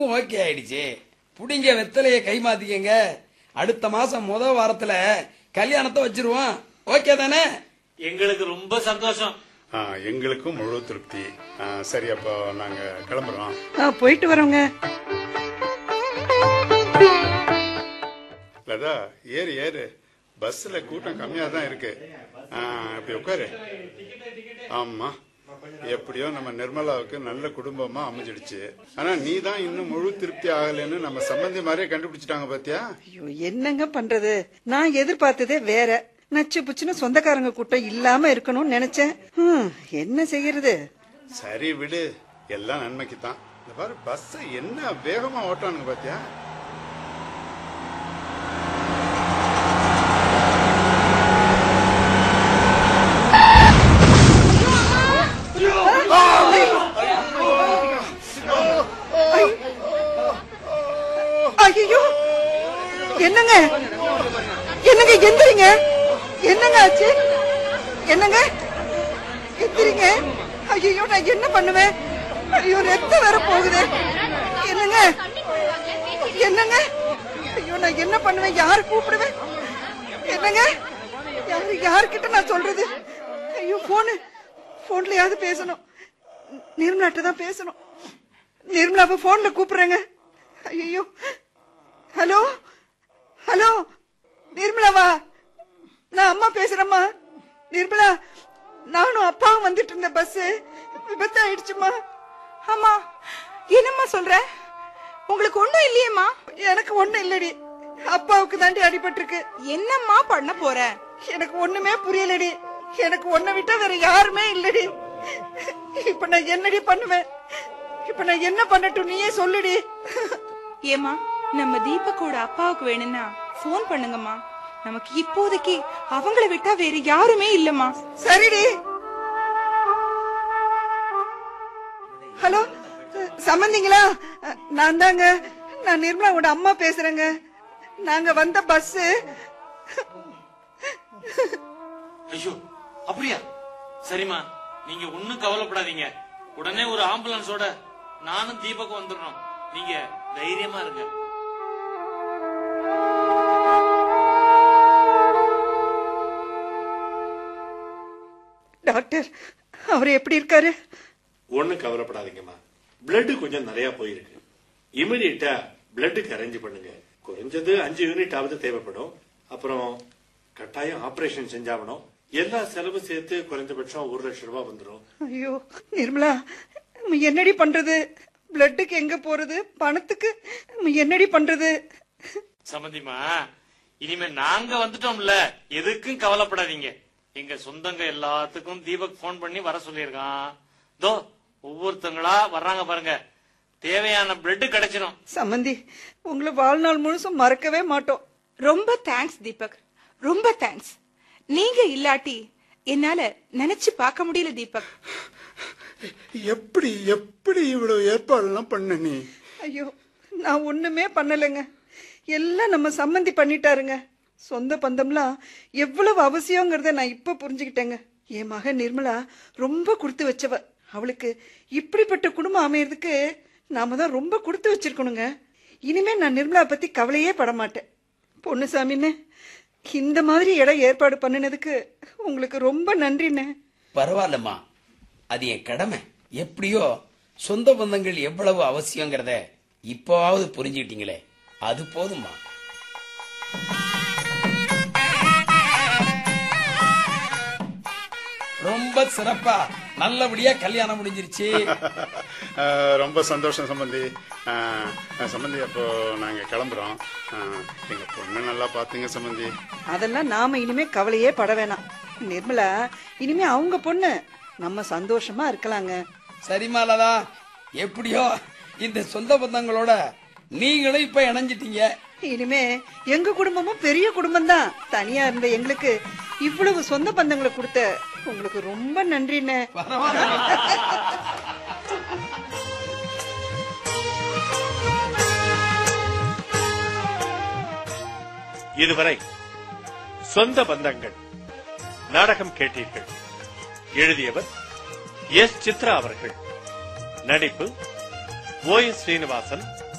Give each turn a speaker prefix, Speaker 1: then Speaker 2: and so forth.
Speaker 1: okay ஆயிடுச்சு புடிங்க வெத்தலைய கை மாத்திக்கங்க அடுத்த மாசம் முத வாரத்துல கல்யாணத்தை வச்சிருவோம் ஓகே தானே
Speaker 2: எங்களுக்கு ரொம்ப சந்தோஷம்
Speaker 3: ஆ, எங்களுக்கும் முழு திருப்தி ஆ, சரி அப்போ நாங்க கிளம்புறோம்
Speaker 4: ஆ, போயிட்டு வரோங்க
Speaker 3: லதா ஏறு ஏறு பஸ்ல கூட்டம் கம்மியா தான் இருக்கு ஆ, இப்படி உட்காரு ஆமா எப்படியோ நம்ம நிர்மலாவுக்கு நல்ல குடும்பமா அமைஞ்சிடுச்சு ஆனா நீ தான் இன்னும் முழு திருப்தி ஆகலைன்னு நம்ம சம்பந்தி மாதிரியே கண்டுபிடிச்சிட்டாங்க பாத்தியா
Speaker 4: ஐயோ என்னங்க பண்றது நான் எதிர்பார்த்ததே வேற நச்சு புச்சுன்னு சொந்தக்காரங்க கூட்டம் இல்லாம இருக்கணும்னு நினைச்சேன் ஹம், என்ன செய்யறது
Speaker 3: சரி விடு எல்லாம் நன்மைக்கு தான் இந்த பாரு பஸ் என்ன வேகமா ஓட்டானுங்க பாத்தியா
Speaker 4: ஐயோ என்னங்க என்னங்க எந்திரிங்க என்னங்க ஆச்சு என்னங்க எந்திரிங்க ஐயோ நான் என்ன பண்ணுவேன் ஐயோ ரத்தம் வேற போகுது என்னங்க என்னங்க ஐயோ நான் என்ன பண்ணுவேன் யார் கூப்பிடுவேன் என்னங்க யாரு யார்கிட்ட நான் சொல்றது ஐயோ போனு போன்லயாவது பேசணும் நிர்மலாட்ட தான் பேசணும் நிர்மலாவை போன்ல கூப்பிடுறேங்க ஐயோ ஹலோ ஹலோ நிர்மலாவா நான் அம்மா பேசுறேம்மா நிர்மலா நானும் அப்பாவும் வந்துட்டு இருந்த பஸ் விபத்து ஆயிடுச்சுமா
Speaker 5: அம்மா என்னம்மா சொல்ற உங்களுக்கு ஒண்ணும் இல்லையேம்மா
Speaker 4: எனக்கு ஒண்ணும் இல்லடி அப்பாவுக்கு தாண்டி அடிபட்டிருக்கு
Speaker 5: என்னம்மா பண்ண போற
Speaker 4: எனக்கு ஒண்ணுமே புரியலடி எனக்கு ஒன்ன விட்டா வேற யாருமே இல்லடி இப்ப நான் என்னடி பண்ணுவேன் இப்ப நான் என்ன பண்ணட்டும் நீயே சொல்லுடி
Speaker 5: ஏமா நம்ம தீபக்கோட அப்பாவுக்கு வேணும்னா ஃபோன் பண்ணுங்கம்மா நமக்கு இப்போதைக்கு அவங்கள விட்டா வேற யாருமே இல்லம்மா
Speaker 4: சரிடி ஹலோ சம்பந்திங்களா நான் தாங்க நான் நிர்மலாவோட அம்மா பேசுறேங்க நாங்க வந்த பஸ்
Speaker 2: ஐயோ அப்படியா சரிம்மா நீங்க ஒண்ணும் கவலைப்படாதீங்க உடனே ஒரு ஆம்புலன்ஸோட நானும் தீபக்கும் வந்துடுறோம் நீங்க தைரியமா இருங்க
Speaker 4: டாக்டர் அவர் எப்படி இருக்காரு
Speaker 6: ஒண்ணும் கவலைப்படாதீங்கம்மா பிளட் கொஞ்சம் நிறைய போயிருக்கு இமிடியேட்டா பிளட்டுக்கு அரேஞ்ச் பண்ணுங்க குறைஞ்சது அஞ்சு யூனிட் ஆவது தேவைப்படும் அப்புறம் கட்டாயம் ஆபரேஷன் செஞ்சாகணும் எல்லா செலவும் சேர்த்து குறைந்தபட்சம் ஒரு லட்சம் ரூபாய் வந்துடும்
Speaker 4: ஐயோ நிர்மலா நம்ம என்னடி பண்றது பிளட்டுக்கு எங்க போறது பணத்துக்கு நம்ம என்னடி பண்றது
Speaker 2: சம்பந்திமா இனிமே நாங்க வந்துட்டோம்ல எதுக்கும் கவலைப்படாதீங்க எங்க சொந்தங்க எல்லாத்துக்கும் தீபக் போன் பண்ணி வர சொல்லியிருக்கான் தோ ஒவ்வொருத்தங்களா வர்றாங்க பாருங்க தேவையான பிளட் கிடைச்சிடும்
Speaker 4: சம்மந்தி உங்களை வாழ்நாள் முழுசும் மறக்கவே மாட்டோம்
Speaker 5: ரொம்ப தேங்க்ஸ் தீபக் ரொம்ப தேங்க்ஸ் நீங்க இல்லாட்டி என்னால நினைச்சு பார்க்க முடியல தீபக்
Speaker 3: எப்படி எப்படி இவ்வளவு ஏற்பாடெல்லாம் பண்ண நீ
Speaker 4: ஐயோ நான் ஒண்ணுமே பண்ணலைங்க எல்லாம் நம்ம சம்மந்தி பண்ணிட்டாருங்க சொந்த பந்தம்லாம் எவ்வளவு அவசியங்கிறத நான் இப்ப புரிஞ்சுக்கிட்டேங்க என் மகன் நிர்மலா ரொம்ப கொடுத்து வச்சவ அவளுக்கு இப்படிப்பட்ட குடும்பம் அமையறதுக்கு நாம தான் ரொம்ப கொடுத்து வச்சிருக்கணுங்க இனிமே நான் நிர்மலா பத்தி கவலையே பட மாட்டேன் பொண்ணுசாமின்னு இந்த மாதிரி இடம் ஏற்பாடு பண்ணினதுக்கு உங்களுக்கு ரொம்ப நன்றிண்ணே
Speaker 1: பரவாயில்லம்மா அது என் கடமை எப்படியோ சொந்த பந்தங்கள் எவ்வளவு அவசியங்கிறத இப்போவாவது புரிஞ்சுக்கிட்டீங்களே அது போதும்மா ரொம்ப சிறப்பா நல்லபடியா கல்யாணம் முடிஞ்சிருச்சு
Speaker 3: ஆ, ரொம்ப சந்தோஷம் சம்பந்தி ஆ, சம்பந்தி அப்போ நாங்க கிளம்புறோம் ஆ, எங்க பொண்ணு நல்லா பாத்துங்க சம்பந்தி
Speaker 4: அதெல்லாம் நாம இனிமே கவலையே பட வேணாம் நிர்மலா இனிமே அவங்க பொண்ணு நம்ம சந்தோஷமா இருக்கலாங்க
Speaker 1: சரிம்மா லதா எப்படியோ இந்த சொந்த பந்தங்களோட நீங்களும் இப்ப இணைஞ்சிட்டீங்க
Speaker 4: இனிமே எங்க குடும்பமும் பெரிய குடும்பம் தான் தனியா இருந்த எங்களுக்கு இவ்வளவு சொந்த பந்தங்களை கொடுத்த உங்களுக்கு ரொம்ப நன்றிண்ணே
Speaker 1: பரவாயில்ல
Speaker 6: இதுவரை சொந்த பந்தங்கள் நாடகம் கேட்டீர்கள் எழுதியவர் எஸ் சித்ரா அவர்கள் நடிப்பு ஓ எஸ் ஸ்ரீனிவாசன்